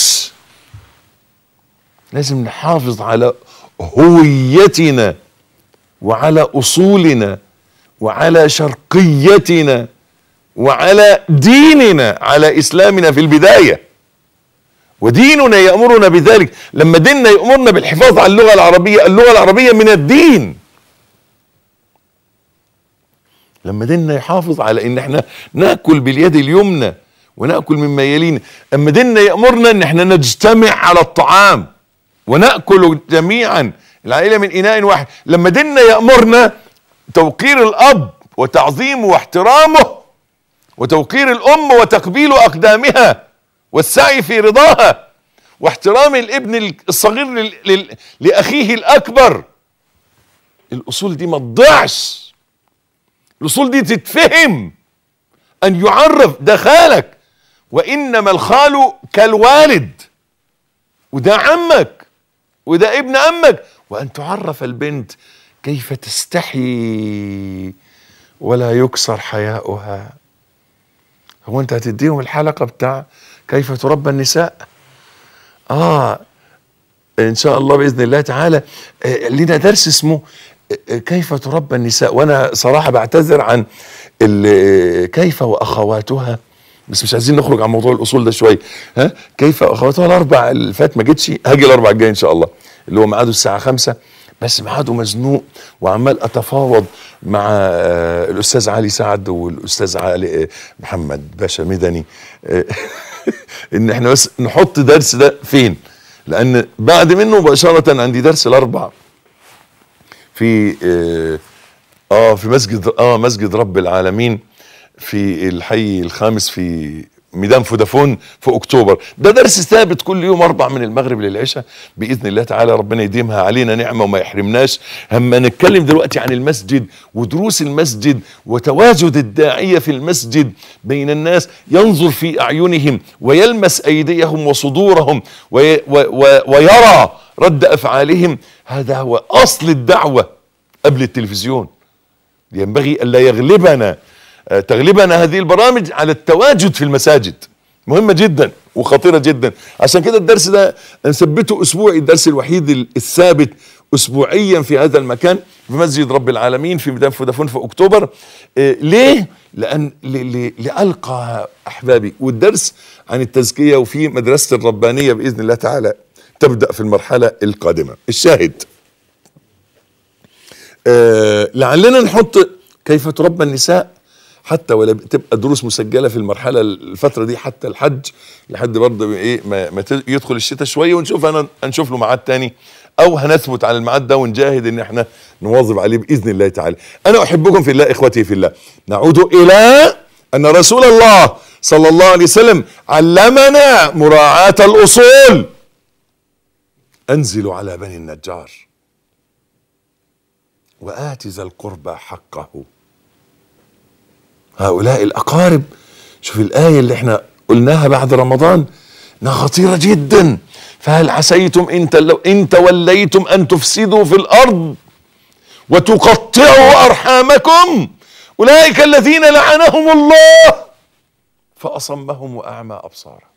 B: لازم نحافظ على هويتنا وعلى اصولنا وعلى شرقيتنا وعلى ديننا على اسلامنا في البدايه وديننا يامرنا بذلك لما ديننا يامرنا بالحفاظ على اللغه العربيه اللغه العربيه من الدين لما ديننا يحافظ على ان احنا ناكل باليد اليمنى وناكل مما يلينا اما ديننا يامرنا ان احنا نجتمع على الطعام وناكل جميعا العائله من اناء واحد لما ديننا يامرنا توقير الاب وتعظيمه واحترامه وتوقير الام وتقبيل اقدامها والسعي في رضاها واحترام الابن الصغير لل- لل- لاخيه الاكبر الاصول دي ما تضيعش الاصول دي تتفهم ان يعرف ده خالك وانما الخال كالوالد وده عمك وده ابن عمك وان تعرف البنت كيف تستحي ولا يكسر حياؤها هو انت هتديهم الحلقه بتاع كيف تربى النساء اه ان شاء الله باذن الله تعالى آه، لنا درس اسمه آه، كيف تربى النساء وانا صراحه بعتذر عن ال- كيف واخواتها بس مش عايزين نخرج عن موضوع الاصول ده شويه ها كيف اخواتها الاربع اللي فات ما جتش هاجي الاربع الجاي ان شاء الله اللي هو ميعاده الساعه خمسة بس ميعاده مزنوق وعمال اتفاوض مع آه، الاستاذ علي سعد والاستاذ علي آه، محمد باشا مدني آه، ان احنا بس نحط درس ده فين لان بعد منه مباشره عندي درس الاربع في اه, آه في مسجد اه مسجد رب العالمين في الحي الخامس في ميدان فودافون في اكتوبر ده درس ثابت كل يوم اربع من المغرب للعشاء باذن الله تعالى ربنا يديمها علينا نعمه وما يحرمناش اما نتكلم دلوقتي عن المسجد ودروس المسجد وتواجد الداعيه في المسجد بين الناس ينظر في اعينهم ويلمس ايديهم وصدورهم وي و و ويرى رد افعالهم هذا هو اصل الدعوه قبل التلفزيون ينبغي الا يغلبنا آه، تغلبنا هذه البرامج على التواجد في المساجد مهمه جدا وخطيره جدا عشان كده الدرس ده نثبته اسبوعي الدرس الوحيد الثابت اسبوعيا في هذا المكان في مسجد رب العالمين في ميدان فودافون في اكتوبر آه، ليه لان ل- ل- لالقى احبابي والدرس عن التزكيه وفي مدرسه الربانيه باذن الله تعالى تبدا في المرحله القادمه الشاهد آه، لعلنا نحط كيف تربى النساء حتى ولا تبقى دروس مسجله في المرحله الفتره دي حتى الحج لحد برضه ايه ما, ما ت- يدخل الشتاء شويه ونشوف انا هنشوف له ميعاد تاني او هنثبت على الميعاد ده ونجاهد ان احنا نواظب عليه باذن الله تعالى. انا احبكم في الله اخوتي في الله. نعود الى ان رسول الله صلى الله عليه وسلم علمنا مراعاه الاصول. انزلوا على بني النجار. وآت ذا القربى حقه هؤلاء الأقارب شوف الآية اللي احنا قلناها بعد رمضان انها خطيرة جدا فهل عسيتم إن, تلو إن توليتم أن تفسدوا في الأرض وتقطعوا أرحامكم أولئك الذين لعنهم الله فأصمهم وأعمى أبصارهم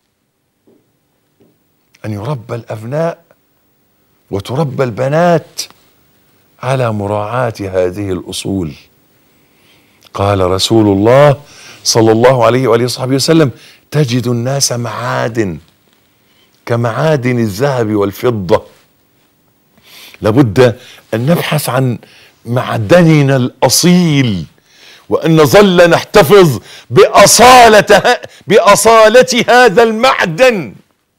B: أن يربى الأبناء وتربى البنات على مراعاة هذه الأصول قال رسول الله صلى الله عليه وآله وصحبه وسلم تجد الناس معادن كمعادن الذهب والفضة لابد أن نبحث عن معدننا الأصيل وأن نظل نحتفظ بأصالة بأصالة هذا المعدن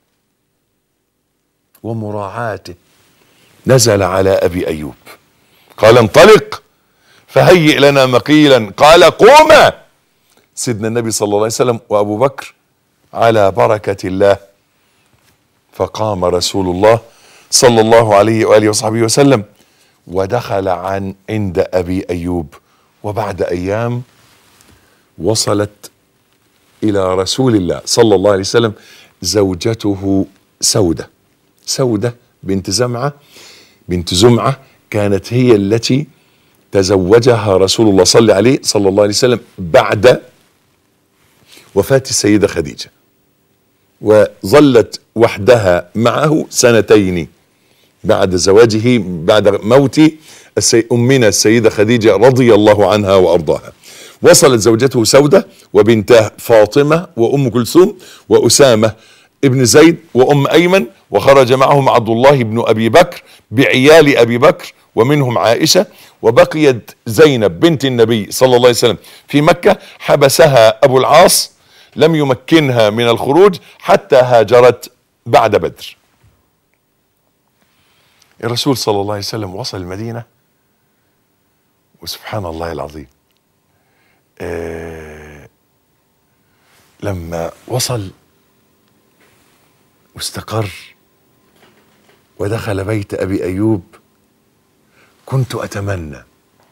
B: ومراعاته نزل على أبي أيوب قال انطلق فهيئ لنا مقيلا قال قوما سيدنا النبي صلى الله عليه وسلم وابو بكر على بركه الله فقام رسول الله صلى الله عليه واله وصحبه وسلم ودخل عن عند ابي ايوب وبعد ايام وصلت الى رسول الله صلى الله عليه وسلم زوجته سوده سوده بنت زمعه بنت زمعه كانت هي التي تزوجها رسول الله صلى عليه صلى الله عليه وسلم بعد وفاة السيدة خديجة وظلت وحدها معه سنتين بعد زواجه بعد موت السي أمنا السيدة خديجة رضي الله عنها وأرضاها وصلت زوجته سودة وبنتاه فاطمة وأم كلثوم وأسامة ابن زيد وأم أيمن وخرج معهم عبد الله بن أبي بكر بعيال أبي بكر ومنهم عائشة وبقيت زينب بنت النبي صلى الله عليه وسلم في مكة حبسها أبو العاص لم يمكنها من الخروج حتى هاجرت بعد بدر الرسول صلى الله عليه وسلم وصل المدينة وسبحان الله العظيم آه لما وصل واستقر ودخل بيت ابي ايوب كنت اتمنى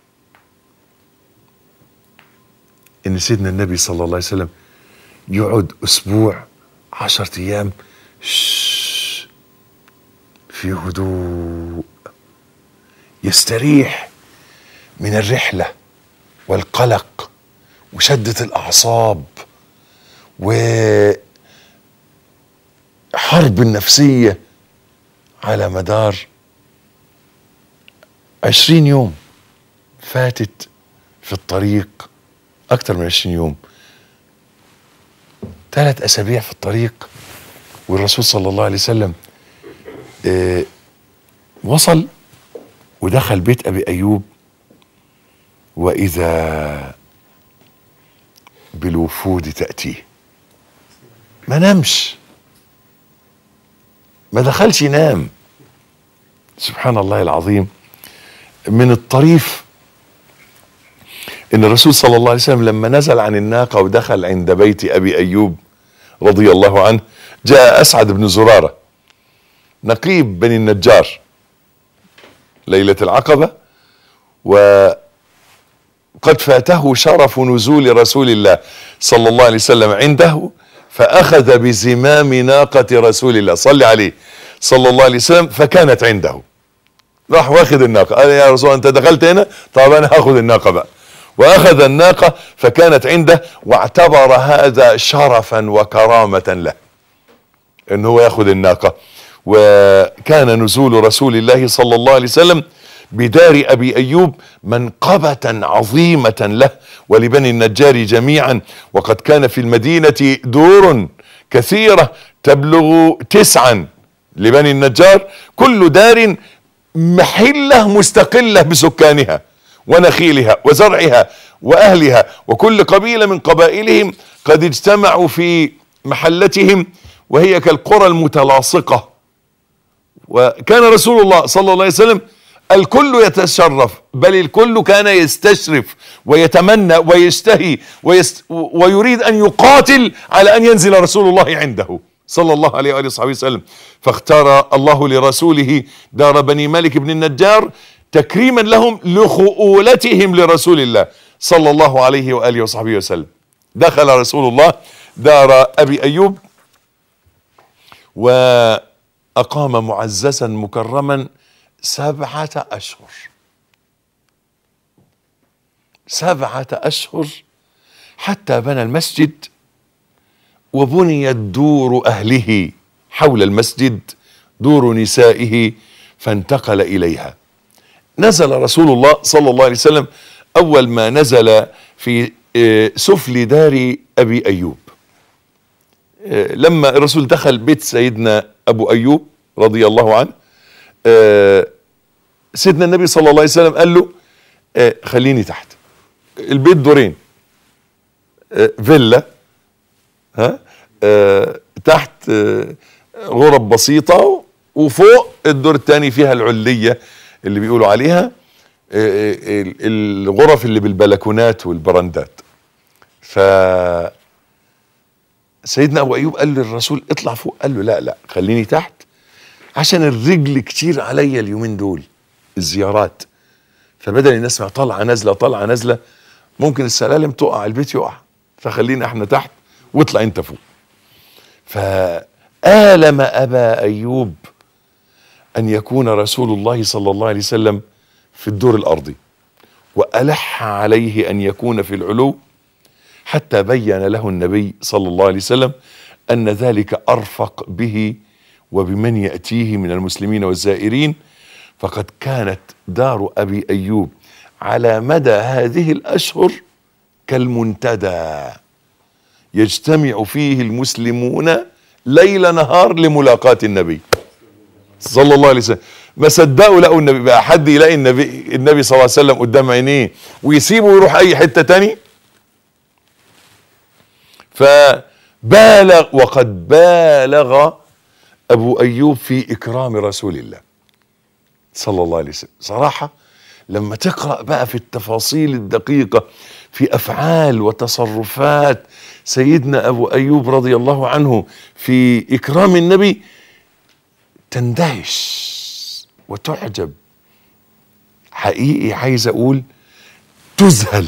B: ان سيدنا النبي صلى الله عليه وسلم يقعد اسبوع عشرة ايام شش في هدوء يستريح من الرحله والقلق وشده الاعصاب وحرب النفسيه على مدار عشرين يوم فاتت في الطريق أكتر من عشرين يوم ثلاث أسابيع في الطريق والرسول صلى الله عليه وسلم آه وصل ودخل بيت أبي أيوب وإذا بالوفود تأتيه ما نامش ما دخلش ينام سبحان الله العظيم من الطريف ان الرسول صلى الله عليه وسلم لما نزل عن الناقه ودخل عند بيت ابي ايوب رضي الله عنه جاء اسعد بن زراره نقيب بني النجار ليله العقبه وقد فاته شرف نزول رسول الله صلى الله عليه وسلم عنده فاخذ بزمام ناقه رسول الله صلى عليه صلى الله عليه وسلم فكانت عنده راح واخد الناقة قال يا رسول الله انت دخلت هنا طب انا هاخد الناقة بقى واخذ الناقة فكانت عنده واعتبر هذا شرفا وكرامة له ان هو ياخذ الناقة وكان نزول رسول الله صلى الله عليه وسلم بدار ابي ايوب منقبة عظيمة له ولبني النجار جميعا وقد كان في المدينة دور كثيرة تبلغ تسعا لبني النجار كل دار محلة مستقلة بسكانها ونخيلها وزرعها واهلها وكل قبيلة من قبائلهم قد اجتمعوا في محلتهم وهي كالقرى المتلاصقة وكان رسول الله صلى الله عليه وسلم الكل يتشرف بل الكل كان يستشرف ويتمنى ويشتهي ويست ويريد ان يقاتل على ان ينزل رسول الله عنده صلى الله عليه واله وصحبه وسلم فاختار الله لرسوله دار بني مالك بن النجار تكريما لهم لخؤولتهم لرسول الله صلى الله عليه واله وصحبه وسلم دخل رسول الله دار ابي ايوب واقام معززا مكرما سبعه اشهر سبعه اشهر حتى بنى المسجد وبنيت دور اهله حول المسجد دور نسائه فانتقل اليها نزل رسول الله صلى الله عليه وسلم اول ما نزل في آه، سفل دار ابي ايوب آه، لما الرسول دخل بيت سيدنا ابو ايوب رضي الله عنه آه، سيدنا النبي صلى الله عليه وسلم قال له آه، خليني تحت البيت دورين آه، فيلا ها آه، تحت آه، غرب بسيطة وفوق الدور الثاني فيها العلية اللي بيقولوا عليها آه، آه، ال- الغرف اللي بالبلكونات والبراندات ف سيدنا ابو ايوب قال للرسول اطلع فوق قال له لا لا خليني تحت عشان الرجل كتير عليا اليومين دول الزيارات فبدل الناس ما طالعه نازله طالعه نازله ممكن السلالم تقع البيت يقع فخلينا احنا تحت واطلع انت فوق فآلم أبا أيوب أن يكون رسول الله صلى الله عليه وسلم في الدور الأرضي وألح عليه أن يكون في العلو حتى بين له النبي صلى الله عليه وسلم أن ذلك أرفق به وبمن يأتيه من المسلمين والزائرين فقد كانت دار أبي أيوب على مدى هذه الأشهر كالمنتدى يجتمع فيه المسلمون ليل نهار لملاقاة النبي صلى الله عليه وسلم ما صدقوا لقوا النبي بقى حد يلاقي النبي النبي صلى الله عليه وسلم قدام عينيه ويسيبه ويروح اي حته تاني فبالغ وقد بالغ ابو ايوب في اكرام رسول الله صلى الله عليه وسلم صراحه لما تقرا بقى في التفاصيل الدقيقه في افعال وتصرفات سيدنا ابو ايوب رضي الله عنه في اكرام النبي تندهش وتعجب حقيقي عايز اقول تذهل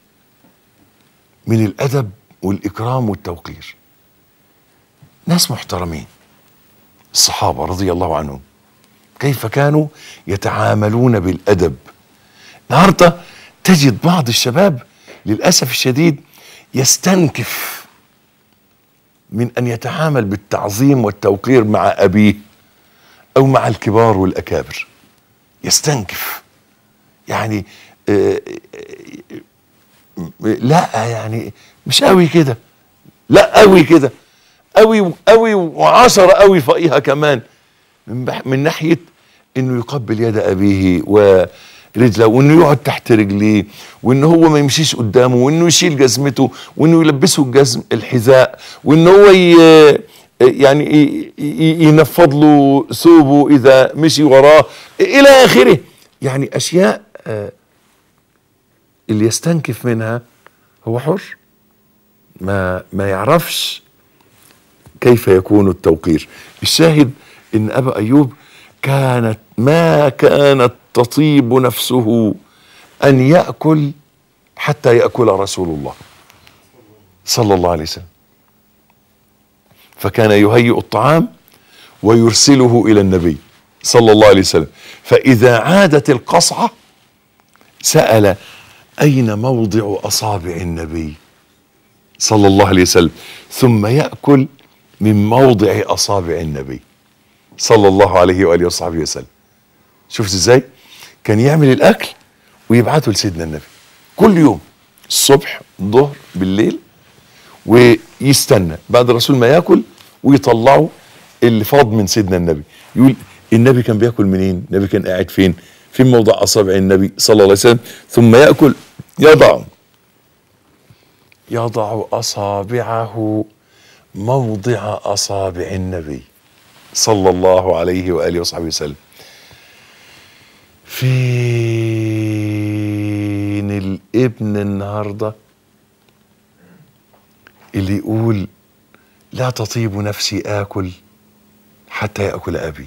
B: من الادب والاكرام والتوقير ناس محترمين الصحابه رضي الله عنهم كيف كانوا يتعاملون بالادب النهارده تجد بعض الشباب للاسف الشديد يستنكف من ان يتعامل بالتعظيم والتوقير مع ابيه او مع الكبار والاكابر يستنكف يعني آه، آه، لا يعني مش قوي كده لا قوي كده قوي قوي وعشرة قوي فوقيها كمان من, بح- من ناحيه انه يقبل يد ابيه ورجله وانه يقعد تحت رجليه وان هو ما يمشيش قدامه وانه يشيل جزمته وانه يلبسه الجزم الحذاء وان هو ي... يعني ي- ي- ينفض له ثوبه اذا مشي وراه الى اخره يعني اشياء آه، اللي يستنكف منها هو حر ما ما يعرفش كيف يكون التوقير الشاهد ان ابا ايوب كانت ما كانت تطيب نفسه ان ياكل حتى ياكل رسول الله صلى الله عليه وسلم فكان يهيئ الطعام ويرسله الى النبي صلى الله عليه وسلم فاذا عادت القصعه سال اين موضع اصابع النبي صلى الله عليه وسلم ثم ياكل من موضع اصابع النبي صلى الله عليه واله وصحبه وسلم شفت ازاي كان يعمل الاكل ويبعته لسيدنا النبي كل يوم الصبح الظهر بالليل ويستنى بعد الرسول ما ياكل ويطلعوا اللي فاض من سيدنا النبي يقول النبي كان بياكل منين النبي كان قاعد فين فين موضع اصابع النبي صلى الله عليه وسلم ثم ياكل يضع يضع اصابعه موضع اصابع النبي صلى الله عليه واله وصحبه وسلم فين الابن النهارده اللي يقول لا تطيب نفسي اكل حتى ياكل ابي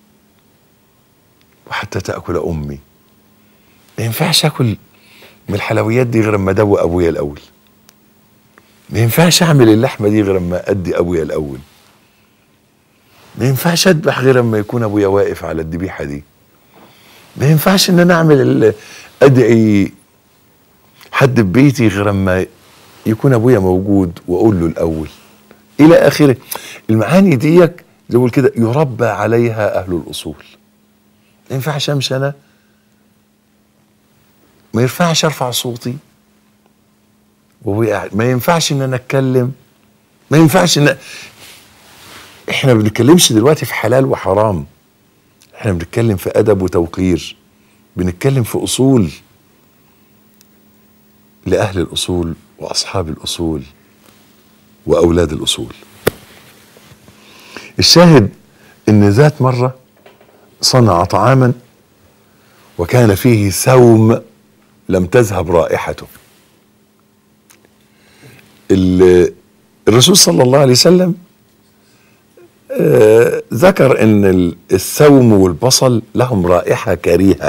B: وحتى تاكل امي ما ينفعش اكل من الحلويات دي غير اما ادوق ابويا الاول ما ينفعش اعمل اللحمه دي غير اما ادي ابويا الاول ما ينفعش اذبح غير اما يكون ابويا واقف على الذبيحه دي ما ينفعش ان انا اعمل ال- ادعي حد في بيتي غير اما يكون ابويا موجود واقول له الاول الى اخره المعاني ديك زي ما بقول كده يربى عليها اهل الاصول ما ينفعش امشي انا ما ينفعش ارفع صوتي وهو قاعد ما ينفعش ان انا اتكلم ما ينفعش ان احنا ما بنتكلمش دلوقتي في حلال وحرام احنا بنتكلم في ادب وتوقير بنتكلم في اصول لاهل الاصول واصحاب الاصول واولاد الاصول الشاهد ان ذات مره صنع طعاما وكان فيه ثوم لم تذهب رائحته ال- الرسول صلى الله عليه وسلم آه، ذكر ان ال- الثوم والبصل لهم رائحه كريهه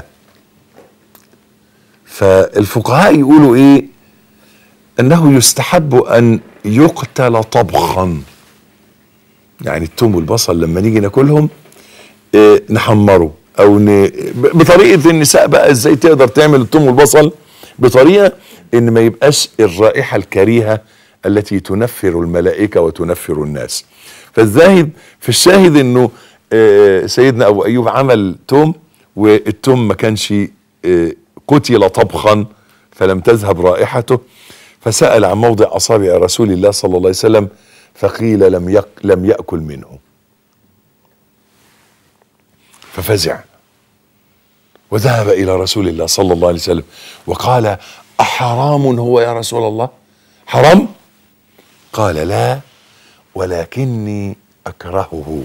B: فالفقهاء يقولوا ايه انه يستحب ان يقتل طبخا يعني الثوم والبصل لما نيجي ناكلهم آه، نحمره او ن... ب- بطريقه النساء بقى ازاي تقدر تعمل الثوم والبصل بطريقه ان ما يبقاش الرائحه الكريهه التي تنفر الملائكه وتنفر الناس فالزاهد في الشاهد انه آه، سيدنا ابو ايوب عمل توم والتوم ما كانش آه، قتل طبخا فلم تذهب رائحته فسال عن موضع اصابع رسول الله صلى الله عليه وسلم فقيل لم يك لم ياكل منه ففزع وذهب الى رسول الله صلى الله عليه وسلم وقال احرام هو يا رسول الله حرام قال لا ولكني اكرهه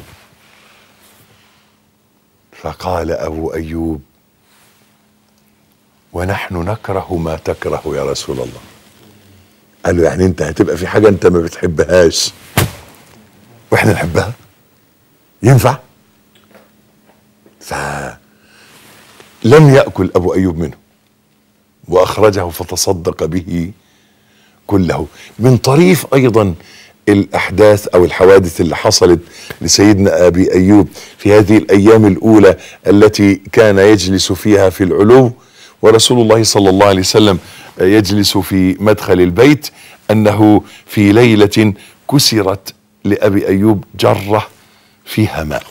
B: فقال ابو ايوب ونحن نكره ما تكره يا رسول الله قال له يعني انت هتبقى في حاجه انت ما بتحبهاش واحنا نحبها ينفع فلم ياكل ابو ايوب منه واخرجه فتصدق به كله من طريف ايضا الاحداث او الحوادث اللي حصلت لسيدنا ابي ايوب في هذه الايام الاولى التي كان يجلس فيها في العلو ورسول الله صلى الله عليه وسلم يجلس في مدخل البيت انه في ليله كسرت لابي ايوب جره فيها ماء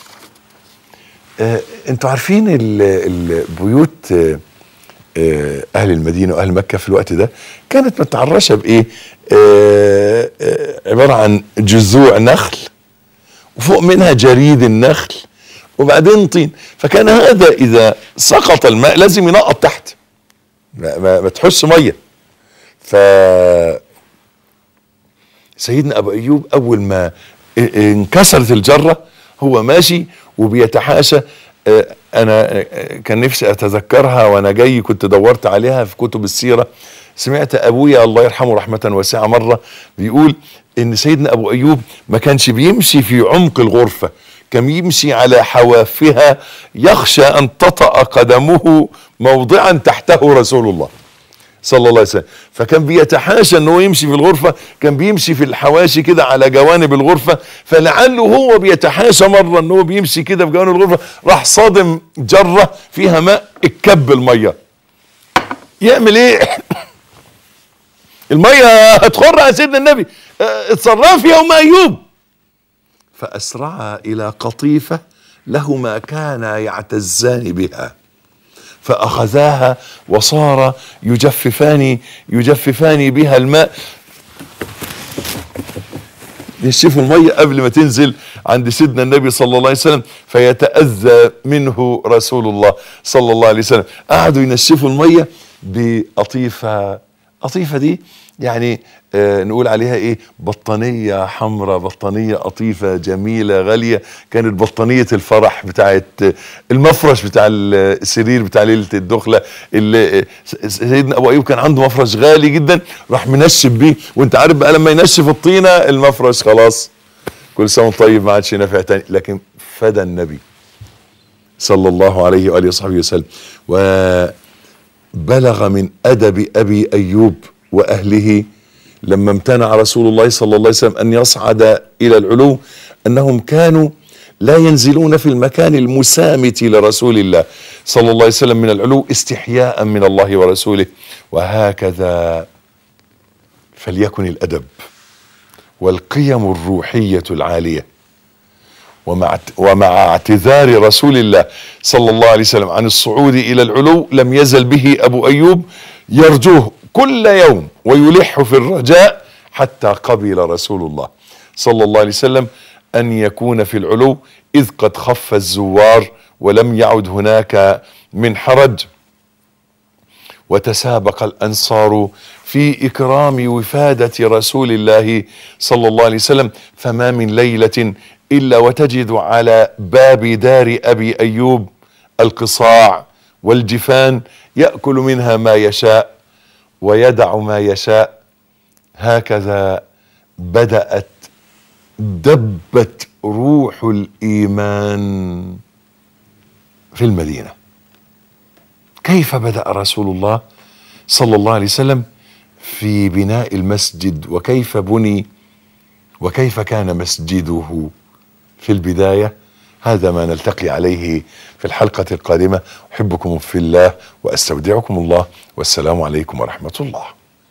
B: آه انتوا عارفين ال- البيوت آه آه، اهل المدينه واهل مكه في الوقت ده كانت متعرشه بايه؟ آه، آه، عباره عن جذوع نخل وفوق منها جريد النخل وبعدين طين فكان هذا اذا سقط الماء لازم ينقط تحت ما, ما, ما تحس ميه ف سيدنا ابو ايوب اول ما انكسرت الجره هو ماشي وبيتحاشى آه، انا آه، كان نفسي اتذكرها وانا جاي كنت دورت عليها في كتب السيره سمعت ابويا الله يرحمه رحمه واسعه مره بيقول ان سيدنا ابو ايوب ما كانش بيمشي في عمق الغرفه كان يمشي على حوافها يخشى ان تطأ قدمه موضعا تحته رسول الله صلى الله عليه وسلم فكان بيتحاشى ان هو يمشي في الغرفه كان بيمشي في الحواشي كده على جوانب الغرفه فلعله هو بيتحاشى مره ان هو بيمشي كده في جوانب الغرفه راح صادم جره فيها ماء اتكب الميه يعمل ايه الميه هتخر على سيدنا النبي اه، اتصرفي يا ام ايوب فاسرعا الى قطيفه لهما كانا يعتزان بها فاخذاها وصار يجففان يجففان بها الماء يشفوا الميه قبل ما تنزل عند سيدنا النبي صلى الله عليه وسلم فيتاذى منه رسول الله صلى الله عليه وسلم قعدوا ينشفوا الميه بقطيفه قطيفه دي يعني آه نقول عليها ايه بطانيه حمراء بطانيه قطيفه جميله غاليه كانت بطانيه الفرح بتاعت آه، المفرش بتاع السرير بتاع ليله الدخله اللي آه، سيدنا ابو ايوب كان عنده مفرش غالي جدا راح منشف بيه وانت عارف بقى لما ينشف الطينه المفرش خلاص كل سنه وانت طيب ما عادش نافع تاني لكن فدى النبي صلى الله عليه واله وصحبه وسلم وبلغ من ادب ابي ايوب واهله لما امتنع رسول الله صلى الله عليه وسلم ان يصعد الى العلو انهم كانوا لا ينزلون في المكان المسامت لرسول الله صلى الله عليه وسلم من العلو استحياء من الله ورسوله وهكذا فليكن الادب والقيم الروحيه العاليه ومع ومع اعتذار رسول الله صلى الله عليه وسلم عن الصعود الى العلو لم يزل به ابو ايوب يرجوه كل يوم ويلح في الرجاء حتى قبل رسول الله صلى الله عليه وسلم ان يكون في العلو اذ قد خف الزوار ولم يعد هناك من حرج وتسابق الانصار في اكرام وفاده رسول الله صلى الله عليه وسلم فما من ليله الا وتجد على باب دار ابي ايوب القصاع والجفان ياكل منها ما يشاء ويدع ما يشاء هكذا بدات دبت روح الايمان في المدينه كيف بدا رسول الله صلى الله عليه وسلم في بناء المسجد وكيف بني وكيف كان مسجده في البدايه هذا ما نلتقي عليه في الحلقه القادمه احبكم في الله واستودعكم الله والسلام عليكم ورحمه الله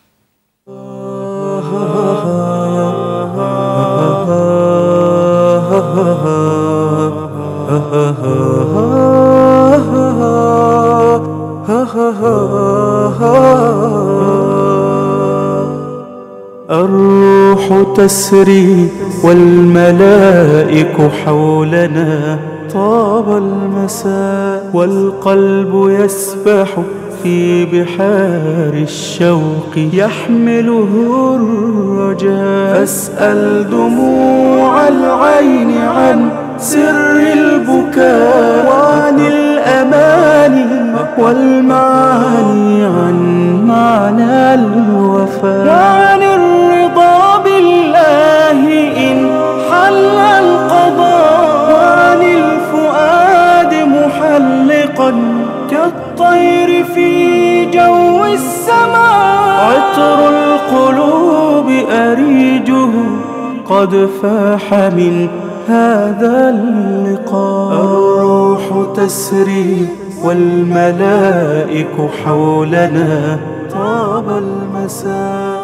A: الروح تسري والملائك حولنا طاب المساء والقلب يسبح في بحار الشوق يحمله الرجاء فاسأل دموع العين عن سر البكاء وعن الأماني والمعاني عن معنى الوفاء وعن الرضا بالله إن حل القضاء وعن الفؤاد محلقا كالطير في جو السماء عطر القلوب أريجه قد فاح من هذا اللقاء الروح تسري والملائك حولنا طاب المساء